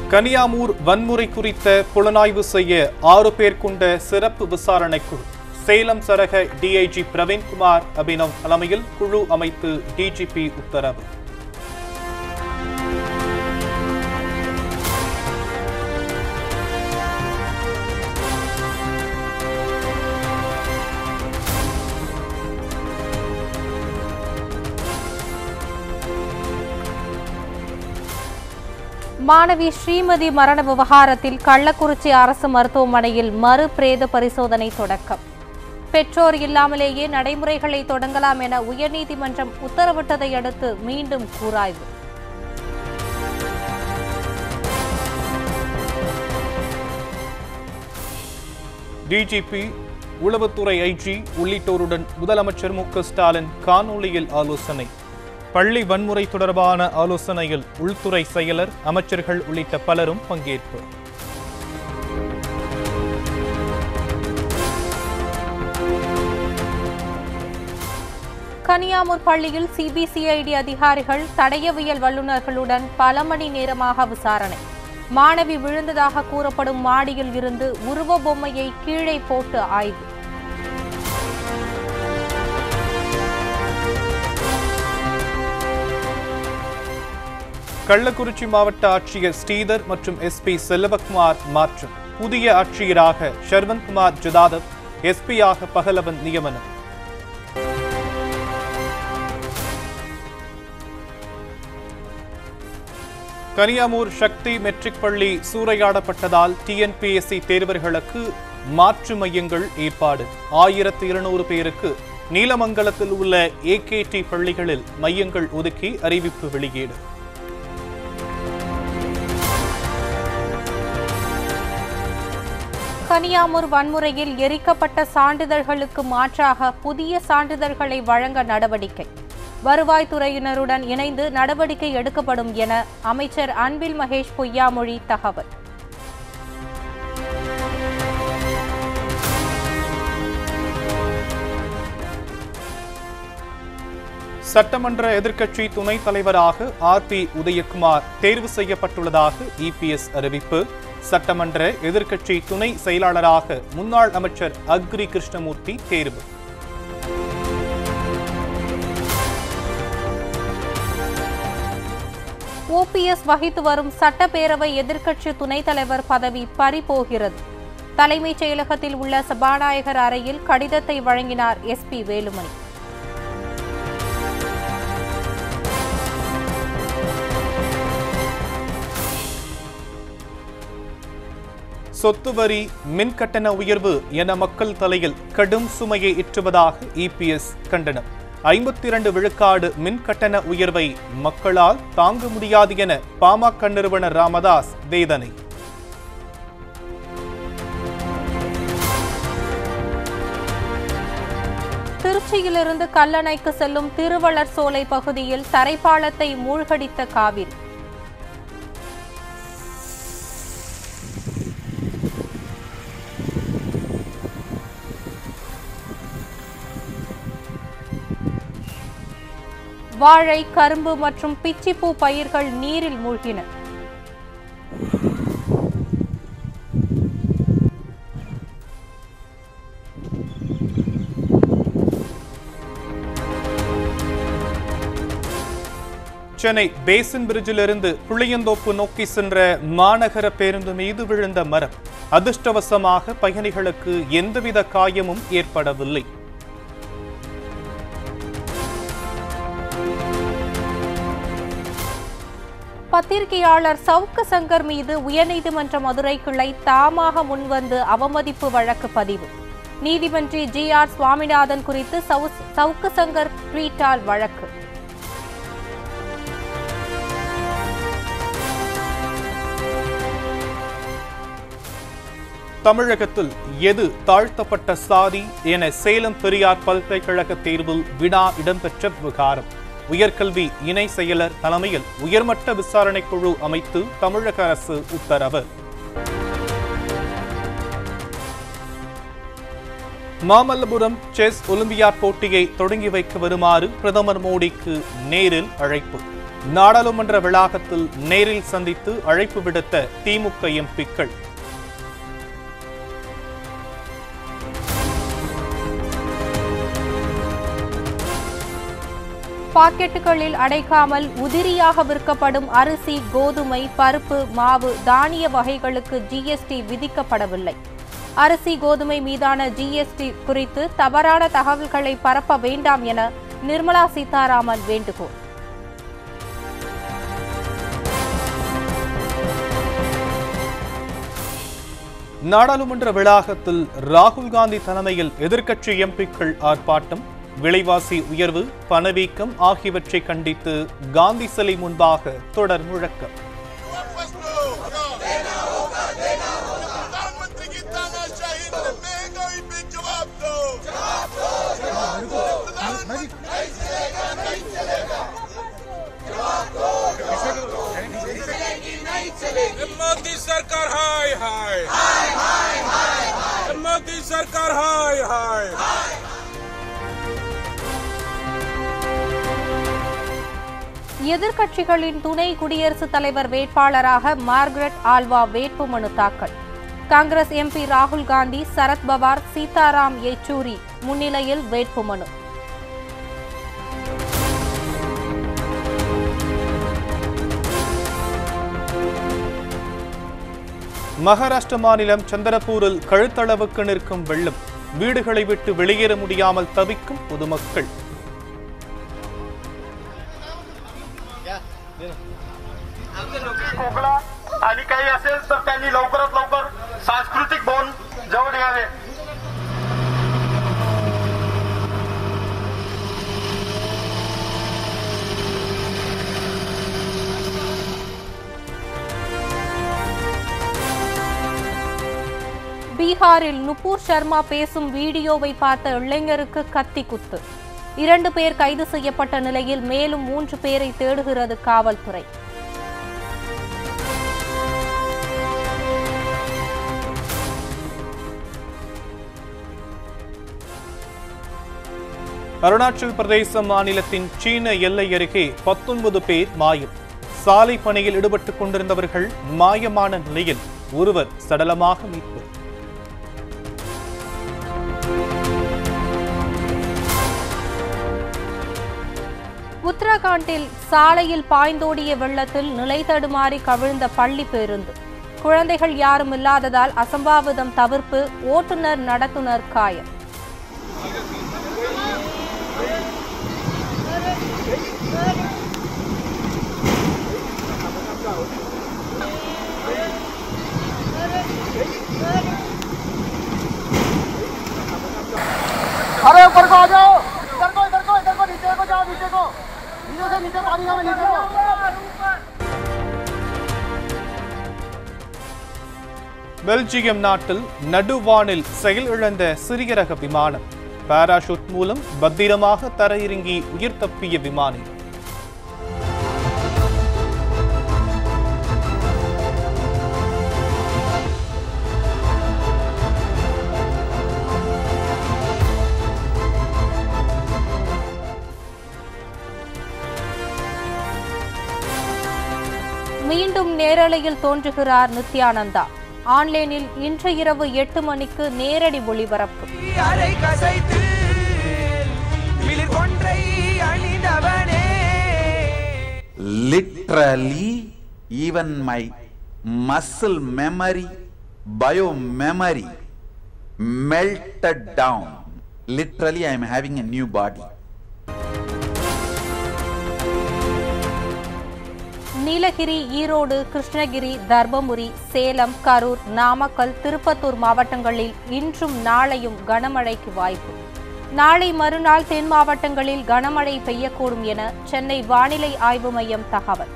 கனியாமூர் வன்முறை குறித்த புலனாய்வு செய்ய ஆறு பேர் கொண்ட சிறப்பு விசாரணை குழு சேலம் சரக டிஐஜி பிரவீன்குமார் அபினவ் தலைமையில் குழு அமைத்து டிஜிபி உத்தரவு மாணவி ஸ்ரீமதி மரண விவகாரத்தில் கள்ளக்குறிச்சி அரசு மருத்துவமனையில் மறு பிரேத பரிசோதனை தொடக்கம் பெற்றோர் இல்லாமலேயே நடைமுறைகளை தொடங்கலாம் என உயர்நீதிமன்றம் உத்தரவிட்டதை அடுத்து மீண்டும் கூராய்வு டிஜிபி உளவுத்துறை ஐஜி உள்ளிட்டோருடன் முதலமைச்சர் மு க ஸ்டாலின் காணொலியில் ஆலோசனை பள்ளி வன்முறை தொடர்பான ஆலோசனையில் உள்துறை செயலர் அமைச்சர்கள் உள்ளிட்ட பலரும் பங்கேற்பு கனியாமூர் பள்ளியில் சிபிசிஐடி அதிகாரிகள் தடயவியல் வல்லுநர்களுடன் பல மணி நேரமாக விசாரணை மாணவி விழுந்ததாக கூறப்படும் மாடியில் இருந்து உருவ பொம்மையை கீழே போட்டு ஆய்வு கள்ளக்குறிச்சி மாவட்ட ஆட்சியர் ஸ்ரீதர் மற்றும் எஸ்பி செல்வகுமார் மாற்றம் புதிய ஆட்சியராக ஷர்வன்குமார் ஜதாதவ் எஸ்பியாக பகலவன் நியமனம் கனியாமூர் சக்தி மெட்ரிக் பள்ளி சூறையாடப்பட்டதால் டிஎன்பிஎஸ்சி தேர்வர்களுக்கு மாற்று மையங்கள் ஏற்பாடு ஆயிரத்து இருநூறு பேருக்கு நீலமங்கலத்தில் உள்ள ஏகேடி பள்ளிகளில் மையங்கள் ஒதுக்கி அறிவிப்பு வெளியீடு கனியாமூர் வன்முறையில் எரிக்கப்பட்ட சான்றிதழ்களுக்கு மாற்றாக புதிய சான்றிதழ்களை வழங்க நடவடிக்கை வருவாய்த்துறையினருடன் இணைந்து நடவடிக்கை எடுக்கப்படும் என அமைச்சர் அன்பில் மகேஷ் பொய்யாமொழி தகவல் சட்டமன்ற எதிர்க்கட்சி துணைத் தலைவராக ஆர் பி உதயகுமார் தேர்வு செய்யப்பட்டுள்ளதாக இபிஎஸ் அறிவிப்பு சட்டமன்ற எதிர்க்கட்சி துணை செயலாளராக முன்னாள் அமைச்சர் அக்ரி கிருஷ்ணமூர்த்தி தேர்வு ஓபிஎஸ் வகித்து வரும் சட்டப்பேரவை எதிர்க்கட்சி துணைத் தலைவர் பதவி பறிபோகிறது தலைமைச் செயலகத்தில் உள்ள சபாநாயகர் அறையில் கடிதத்தை வழங்கினார் எஸ்பி வேலுமணி சொத்து வரி மின் கட்டண உயர்வு என மக்கள் தலையில் கடும் சுமையை ஏற்றுவதாக இபிஎஸ் கண்டனம் ஐம்பத்தி இரண்டு விழுக்காடு மின் கட்டண உயர்வை மக்களால் தாங்க முடியாது என பாமக நிறுவனர் ராமதாஸ் வேதனை திருச்சியிலிருந்து கல்லணைக்கு செல்லும் திருவள்ளர் சோலை பகுதியில் தரைப்பாலத்தை மூழ்கடித்த காவிரி வாழை கரும்பு மற்றும் பிச்சிப்பூ பயிர்கள் நீரில் மூழ்கின சென்னை பேசன் பிரிட்ஜிலிருந்து புளியந்தோப்பு நோக்கி சென்ற மாநகர பேருந்து மீது விழுந்த மரம் அதிர்ஷ்டவசமாக பயணிகளுக்கு எந்தவித காயமும் ஏற்படவில்லை பத்திரிகையாளர் சவுக்கு சங்கர் மீது உயர்நீதிமன்ற மதுரை கிளை தாமாக முன்வந்து அவமதிப்பு வழக்கு பதிவு நீதிமன்றி ஜி ஆர் சுவாமிநாதன் குறித்து சவு- சவுக்கு சங்கர் ட்வீட்டால் வழக்கு தமிழகத்தில் எது தாழ்த்தப்பட்ட சாதி என சேலம் பெரியார் பல்கலைக்கழக தேர்வில் வினா இடம்பெற்ற விவகாரம் உயர்கல்வி இணை செயலர் தலைமையில் உயர்மட்ட விசாரணை குழு அமைத்து தமிழக அரசு உத்தரவு மாமல்லபுரம் செஸ் ஒலிம்பியாட் போட்டியை தொடங்கி வைக்க வருமாறு பிரதமர் மோடிக்கு நேரில் அழைப்பு நாடாளுமன்ற வளாகத்தில் நேரில் சந்தித்து அழைப்பு விடுத்த திமுக எம்பிக்கள் பாக்கெட்டுகளில் அடைக்காமல் உதிரியாக விற்கப்படும் அரிசி கோதுமை பருப்பு மாவு தானிய வகைகளுக்கு ஜிஎஸ்டி விதிக்கப்படவில்லை அரிசி கோதுமை மீதான ஜிஎஸ்டி குறித்து தவறான தகவல்களை பரப்ப வேண்டாம் என நிர்மலா சீதாராமன் வேண்டுகோள் நாடாளுமன்ற வளாகத்தில் ராகுல் காந்தி தலைமையில் எதிர்க்கட்சி எம்பிக்கள் ஆர்ப்பாட்டம் விலைவாசி உயர்வு பணவீக்கம் ஆகியவற்றை கண்டித்து காந்தி சிலை முன்பாக தொடர் முழக்கம் वापस लो प्रधानमंत्री की तानाशाही ने महंगाई पे जवाब दो मोदी सरकार हाय हाय मोदी सरकार हाय हाय எதிர்க்கட்சிகளின் துணை குடியரசுத் தலைவர் வேட்பாளராக மார்கரெட் ஆல்வா வேட்புமனு தாக்கல் காங்கிரஸ் எம்பி ராகுல் காந்தி சரத் பவார் சீதாராம் யெச்சூரி முன்னிலையில் வேட்புமனு மகாராஷ்டிர மாநிலம் சந்திரபூரில் கழுத்தளவுக்கு நிற்கும் வெள்ளம் வீடுகளை விட்டு வெளியேற முடியாமல் தவிக்கும் பொதுமக்கள் खोकला आणि काही असेल तर त्यांनी लवकरात लवकर सांस्कृतिक भवन जवळ यावे பீகாரில் நுபூர் சர்மா பேசும் வீடியோவை பார்த்த இளைஞருக்கு கத்தி குத்து இரண்டு பேர் கைது செய்யப்பட்ட நிலையில் மேலும் மூன்று பேரை தேடுகிறது காவல்துறை அருணாச்சல் பிரதேச மாநிலத்தின் சீன எல்லை அருகே பத்தொன்பது பேர் மாயம் சாலை பணியில் ஈடுபட்டுக் கொண்டிருந்தவர்கள் மாயமான நிலையில் ஒருவர் சடலமாக மீட்பு உத்தரகாண்டில் சாலையில் பாய்ந்தோடிய வெள்ளத்தில் நிலை தடுமாறி கவிழ்ந்த பள்ளி பேருந்து குழந்தைகள் யாரும் இல்லாததால் அசம்பாவிதம் தவிர்ப்பு ஓட்டுநர் நடத்துனர் காயம் अरे ऊपर को आ जाओ इधर को इधर को इधर को नीचे को जाओ नीचे को नीचे से नीचे पानी में नीचे को பெல்ஜியம் நாட்டில் நடுவானில் செயலிழந்த சிறிய ரக விமானம் பாராஷூட் மூலம் பத்திரமாக தரையிறங்கி உயிர் தப்பிய விமானி மீண்டும் நேரலையில் தோன்றுகிறார் நித்யானந்தா ஆன்லைனில் இன்று இரவு எட்டு மணிக்கு நேரடி ஒளிபரப்பு அரை கசைத்து மிளிர் கொன்றை அணிந்தவனே literally even my muscle memory bio memory melted down literally i am having a new body Nilgiri Erode Krishnagiri Dharmapuri Salem Karur Namakkal Tirupattur மாவட்டங்களில் இன்றும் நாளையும் கனமழைக்கு வாய்ப்பு நாளை மறுநாள் தென் மாவட்டங்களில் கனமழை பெய்யக்கூடும் என சென்னை வானிலை ஆய்வு மையம் தகவல்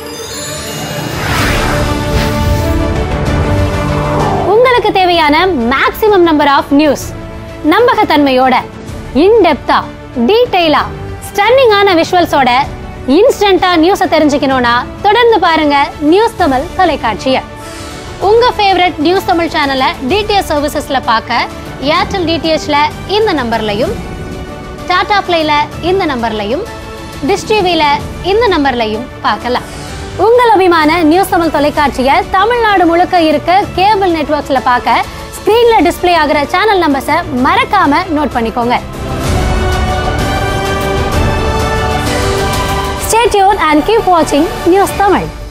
உங்களுக்கு தேவையான மேக்ஸிமம் நம்பர் ஆஃப் நியூஸ் நம்பகத்தன்மையோட இன்டெப்தா டீடைலா ஸ்டன்னிங்கான விஷுவல்ஸோட இன்ஸ்டன்டா நியூஸை தெரிஞ்சுக்கணும்னா தொடர்ந்து பாருங்க நியூஸ் தமிழ் தொலைக்காட்சியை உங்க ஃபேவரட் நியூஸ் தமிழ் சேனலை டிடிஎச் சர்வீசஸ்ல பார்க்க ஏர்டெல் டிடிஹெச்ல இந்த நம்பர்லையும் டாடா பிளேல இந்த நம்பர்லையும் டிஷ் டிவியில இந்த நம்பர்லையும் பார்க்கலாம் உங்கள் அபிமான நியூஸ் தமிழ் தொலைக்காட்சியை தமிழ்நாடு முழுக்க இருக்க கேபிள் நெட்வொர்க்ஸ்ல பார்க்க ஸ்கிரீன்ல டிஸ்ப்ளே ஆகிற சேனல் நம்பர்ஸை மறக்காம நோட் பண்ணிக்கோங்க Stay tuned and keep watching News Tamil.